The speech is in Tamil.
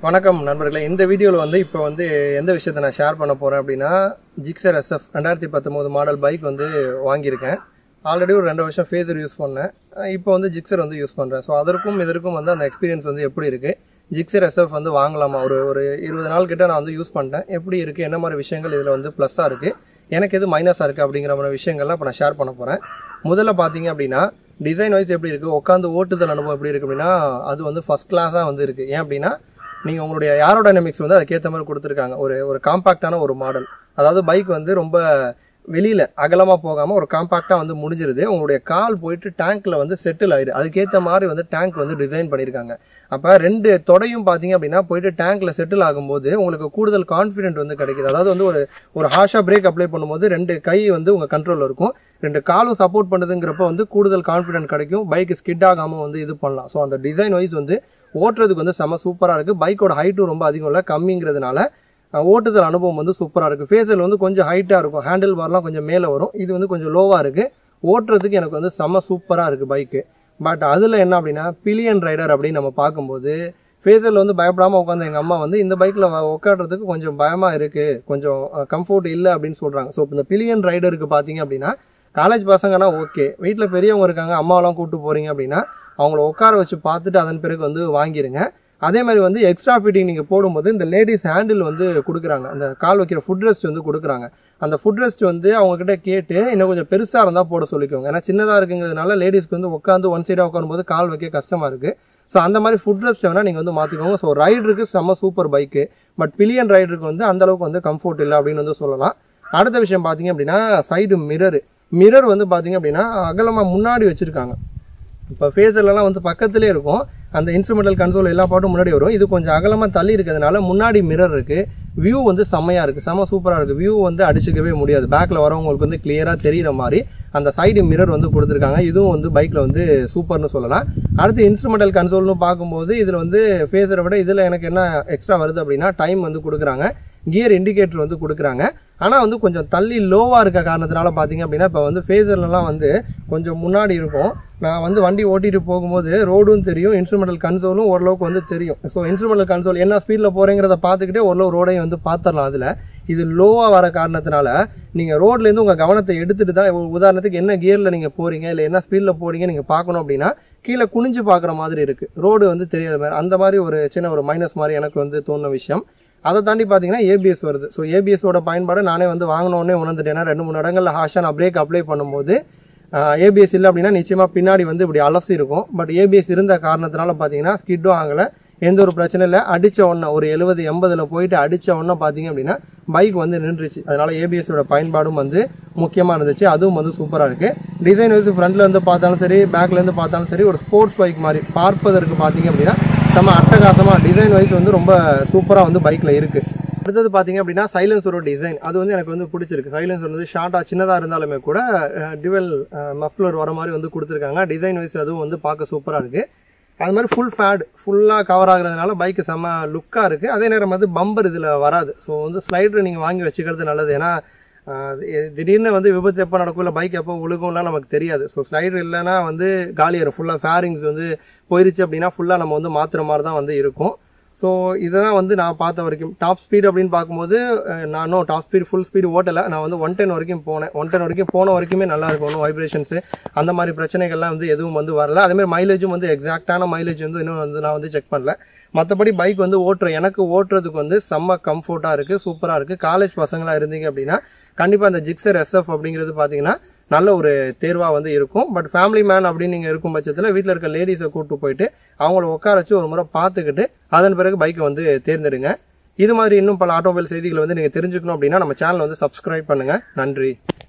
வணக்கம் நண்பர்களே இந்த வீடியோவில் வந்து இப்போ வந்து எந்த விஷயத்தை நான் ஷேர் பண்ண போகிறேன் அப்படின்னா ஜிக்ஸர் எஸ்எஃப் ரெண்டாயிரத்தி பத்தொம்போது மாடல் பைக் வந்து வாங்கியிருக்கேன் ஆல்ரெடி ஒரு ரெண்டு வருஷம் ஃபேஸர் யூஸ் பண்ணேன் அஹ் இப்போ வந்து ஜிக்ஸர் வந்து யூஸ் பண்ணுறேன் ஸோ அதற்கும் இதற்கும் வந்து அந்த எக்ஸ்பீரியன்ஸ் வந்து எப்படி இருக்குது ஜிக்ஸர் எஸ்எஃப் வந்து வாங்கலாமா ஒரு ஒரு இருபது நாள் கிட்ட நான் வந்து யூஸ் பண்ணிட்டேன் எப்படி இருக்குது என்ன மாதிரி விஷயங்கள் இதில் வந்து ப்ளஸ்ஸாக இருக்குது எனக்கு எது மைனஸாக இருக்குது அப்படிங்கிற மாதிரி விஷயங்கள்லாம் இப்போ நான் ஷேர் பண்ண போகிறேன் முதல்ல பார்த்தீங்க அப்படின்னா டிசைன் வைஸ் எப்படி இருக்குது உட்காந்து ஓட்டுதல் அனுபவம் எப்படி இருக்குது அப்படின்னா அது வந்து ஃபஸ்ட் கிளாஸாக வந்து இருக்குது ஏன் அப்படின்னா நீங்கள் உங்களுடைய ஏரோடைனமிக்ஸ் வந்து அதுக்கேற்ற மாதிரி கொடுத்துருக்காங்க ஒரு ஒரு காம்பாக்டான ஒரு மாடல் அதாவது பைக் வந்து ரொம்ப வெளியில் அகலமாக போகாமல் ஒரு காம்பாக்டாக வந்து முடிஞ்சிருது உங்களுடைய கால் போயிட்டு டேங்க்கில் வந்து செட்டில் ஆயிடுது அதுக்கேற்ற மாதிரி வந்து டேங்க் வந்து டிசைன் பண்ணியிருக்காங்க அப்போ ரெண்டு தொடையும் பார்த்தீங்க அப்படின்னா போயிட்டு டேங்க்கில் செட்டில் ஆகும்போது உங்களுக்கு கூடுதல் கான்ஃபிடென்ட் வந்து கிடைக்குது அதாவது வந்து ஒரு ஒரு ஹாஷாக பிரேக் அப்ளை பண்ணும்போது ரெண்டு கை வந்து உங்கள் கண்ட்ரோலில் இருக்கும் ரெண்டு காலும் சப்போர்ட் பண்ணுதுங்கிறப்ப வந்து கூடுதல் கான்ஃபிடென்ட் கிடைக்கும் பைக் ஸ்கிட் ஆகாமல் வந்து இது பண்ணலாம் ஸோ அந்த டிசைன் வைஸ் வந்து ஓட்டுறதுக்கு வந்து செம சூப்பராக இருக்குது பைக்கோட ஹைட்டும் ரொம்ப அதிகம் இல்லை கம்மிங்கிறதுனால அஹ், ஓட்டுதல் அனுபவம் வந்து சூப்பராக இருக்குது ஃபேஸில் வந்து கொஞ்சம் ஹைட்டாக இருக்கும் ஹேண்டில் பார்லாம் கொஞ்சம் மேலே வரும் இது வந்து கொஞ்சம் லோவாக இருக்குது ஓட்டுறதுக்கு எனக்கு வந்து செம சூப்பராக இருக்குது பைக்கு பட் அதில் என்ன அப்படின்னா பிலியன் ரைடர் அப்படின்னு நம்ம பார்க்கும்போது ஃபேஸில் வந்து பயப்படாமல் உட்காந்து எங்கள் அம்மா வந்து இந்த பைக்கில் உட்காடுறதுக்கு கொஞ்சம் பயமாக இருக்குது கொஞ்சம் கம்ஃபர்ட் இல்லை அப்படின்னு சொல்கிறாங்க ஸோ இந்த பிலியன் ரைடருக்கு பார்த்தீங்க அப்படின்னா காலேஜ் பசங்கன்னா ஓகே வீட்டில் பெரியவங்க இருக்காங்க அம்மாவெல்லாம் கூப்பிட்டு போகிறீங்க அப்படின்னா அவங்கள உட்கார வச்சு பார்த்துட்டு அதன் பிறகு வந்து வாங்கிருங்க அதே மாதிரி வந்து எக்ஸ்ட்ரா ஃபிட்டிங் நீங்கள் போடும்போது இந்த லேடிஸ் ஹேண்டில் வந்து கொடுக்குறாங்க அந்த கால் வைக்கிற ஃபுட் ரெஸ்ட் வந்து கொடுக்குறாங்க அந்த ஃபுட் ரெஸ்ட் வந்து அவங்க கிட்ட கேட்டு இன்னும் கொஞ்சம் பெருசாக இருந்தால் போட சொல்லிக்கோங்க ஏன்னா சின்னதாக இருக்குங்கிறதுனால லேடிஸ்க்கு வந்து உட்காந்து ஒன் சைடாக உட்காரும்போது கால் வைக்க கஷ்டமாக இருக்குது ஸோ அந்த மாதிரி ஃபுட் ரெஸ்ட் வேணால் நீங்கள் வந்து மாற்றிக்கோங்க ஸோ ரைடருக்கு செம்ம சூப்பர் பைக்கு பட் பிலியன் ரைடருக்கு வந்து அந்த அளவுக்கு வந்து கம்ஃபர்ட் இல்லை அப்படின்னு வந்து சொல்லலாம் அடுத்த விஷயம் பார்த்தீங்க அப்படின்னா சைடு மிரரு மிரர் வந்து பார்த்தீங்க அப்படின்னா அகலமாக முன்னாடி வச்சுருக்காங்க இப்போ ஃபேஸர்லாம் வந்து பக்கத்துலேயே இருக்கும் அந்த இன்ஸ்ட்ருமெண்டல் கன்சோல் எல்லா பாட்டும் முன்னாடி வரும் இது கொஞ்சம் அகலமாக தள்ளி இருக்கிறதுனால முன்னாடி மிரர் இருக்குது வியூ வந்து செம்மையாக இருக்குது செம்ம சூப்பராக இருக்குது வியூ வந்து அடிச்சுக்கவே முடியாது பேக்கில் வரவங்களுக்கு வந்து கிளியராக தெரியிற மாதிரி அந்த சைடு மிரர் வந்து கொடுத்துருக்காங்க இதுவும் வந்து பைக்கில் வந்து சூப்பர்னு சொல்லலாம் அடுத்து இன்ஸ்ட்ருமெண்டல் கன்சோல்னு பார்க்கும்போது இதில் வந்து ஃபேஸரை விட இதில் எனக்கு என்ன எக்ஸ்ட்ரா வருது அப்படின்னா டைம் வந்து கொடுக்குறாங்க கியர் இண்டிகேட்டர் வந்து கொடுக்குறாங்க ஆனால் வந்து கொஞ்சம் தள்ளி லோவாக இருக்க காரணத்தினால பார்த்தீங்க அப்படின்னா இப்போ வந்து ஃபேஸர்லலாம் வந்து கொஞ்சம் முன்னாடி இருக்கும் நான் வந்து வண்டி ஓட்டிட்டு போகும்போது ரோடும் தெரியும் இன்ஸ்ட்ருமெண்டல் கன்சோலும் ஓரளவுக்கு வந்து தெரியும் ஸோ இன்ஸ்ட்ருமெண்டல் கன்சோல் என்ன ஸ்பீடில் போகிறேங்கிறத பார்த்துக்கிட்டே ஓரளவு ரோடையும் வந்து பார்த்துடலாம் அதில் இது லோவாக வர காரணத்தினால நீங்கள் ரோட்லேருந்து உங்கள் கவனத்தை எடுத்துட்டு தான் ஒரு உதாரணத்துக்கு என்ன கியரில் நீங்கள் போகிறீங்க இல்லை என்ன ஸ்பீடில் போறீங்க நீங்கள் பார்க்கணும் அப்படின்னா கீழே குனிஞ்சு பார்க்குற மாதிரி இருக்குது ரோடு வந்து தெரியாத மாதிரி அந்த மாதிரி ஒரு சின்ன ஒரு மைனஸ் மாதிரி எனக்கு வந்து தோணுன விஷயம் அதை தாண்டி பார்த்தீங்கன்னா ஏபிஎஸ் வருது ஸோ ஏபிஎஸோட பயன்பாடு நானே வந்து வாங்கினோடனே உணர்ந்துட்டேன் ஏன்னா ரெண்டு மூணு இடங்களில் ஹாஷா நான் பிரேக் அப்ளை பண்ணும்போது ஏபிஎஸ் இல்லை அப்படின்னா நிச்சயமாக பின்னாடி வந்து இப்படி அலசி இருக்கும் பட் ஏபிஎஸ் இருந்த காரணத்தினால பார்த்தீங்கன்னா ஸ்கிட்டும் ஆகலை எந்த ஒரு பிரச்சனை இல்லை அடித்த உடனே ஒரு எழுபது எண்பதில் போயிட்டு அடித்த உடனே பார்த்தீங்க அப்படின்னா பைக் வந்து நின்றுச்சு அதனால ஏபிஎஸோட பயன்பாடும் வந்து முக்கியமாக இருந்துச்சு அதுவும் வந்து சூப்பராக இருக்குது டிசைன் வைஸ் ஃப்ரண்ட்ல இருந்து பார்த்தாலும் சரி பேக்ல இருந்து பார்த்தாலும் சரி ஒரு ஸ்போர்ட்ஸ் பைக் மாதிரி பார்ப்பதற்கு பார்த்தீங்க அப்படின்னா செம்ம அட்டகாசமாக டிசைன் வைஸ் வந்து ரொம்ப சூப்பராக வந்து பைக்கில் இருக்குது அடுத்தது பார்த்தீங்க அப்படின்னா சைலன்சரோட டிசைன் அது வந்து எனக்கு வந்து பிடிச்சிருக்கு சைலன்சர் வந்து ஷார்ட்டாக சின்னதாக இருந்தாலுமே கூட டிவல் மஃப்லர் வர மாதிரி வந்து கொடுத்துருக்காங்க டிசைன் வைஸ் அதுவும் வந்து பார்க்க சூப்பராக இருக்குது அது மாதிரி ஃபுல் ஃபேட் ஃபுல்லாக கவர் ஆகுறதுனால பைக்கு செம்ம லுக்காக இருக்குது அதே நேரம் வந்து பம்பர் இதில் வராது ஸோ வந்து ஸ்லைடர் நீங்கள் வாங்கி வச்சுக்கிறது நல்லது ஏன்னா ஆஹ் இது திடீர்னு வந்து விபத்து எப்போ நடக்கும் இல்லை பைக் எப்போ ஒழுகும்லாம் நமக்கு தெரியாது ஸோ ஸ்லைடர் இல்லைன்னா வந்து காலியாயிரும் ஃபுல்லாக ஃபேரிங்ஸ் வந்து போயிருச்சு அப்படின்னா ஃபுல்லாக நம்ம வந்து மாற்றுற மாதிரி தான் வந்து இருக்கும் ஸோ இதெல்லாம் வந்து நான் பார்த்த வரைக்கும் டாப் ஸ்பீட் அப்படின்னு பார்க்கும்போது அஹ், நானும் டாப் ஸ்பீட் ஃபுல் ஸ்பீடு ஓட்டலை நான் வந்து ஒன் டென் வரைக்கும் போனேன் ஒன் டென் வரைக்கும் போன வரைக்குமே நல்லா இருக்கும் ஒன்றும் வைப்ரேஷன்ஸு அந்த மாதிரி பிரச்சனைகள்லாம் வந்து எதுவும் வந்து வரல அதே மாதிரி மைலேஜும் வந்து எக்ஸாக்டான மைலேஜ் வந்து இன்னும் வந்து நான் வந்து செக் பண்ணல மற்றபடி பைக் வந்து ஓட்டுற எனக்கு ஓட்டுறதுக்கு வந்து செம்ம கம்ஃபர்ட்டாக இருக்குது சூப்பராக இருக்குது காலேஜ் பசங்களாக இருந்தீங்க அப்படின்னா கண்டிப்பாக அந்த ஜிக்ஸர் எஸ்எஃப் அப்படிங்கிறது பார்த்தீங்கன்னா நல்ல ஒரு தேர்வாக வந்து இருக்கும் பட் ஃபேமிலி மேன் அப்படின்னு நீங்கள் இருக்கும் பட்சத்தில் வீட்டில் இருக்க லேடிஸை கூப்பிட்டு போயிட்டு அவங்கள உட்கார வச்சு ஒரு முறை பார்த்துக்கிட்டு அதன் பிறகு பைக்கை வந்து தேர்ந்தெடுங்க இது மாதிரி இன்னும் பல ஆட்டோமொபைல் செய்திகளை வந்து நீங்கள் தெரிஞ்சுக்கணும் அப்படின்னா நம்ம சேனலை வந்து சப்ஸ்கிரைப் பண்ணுங்கள் நன்றி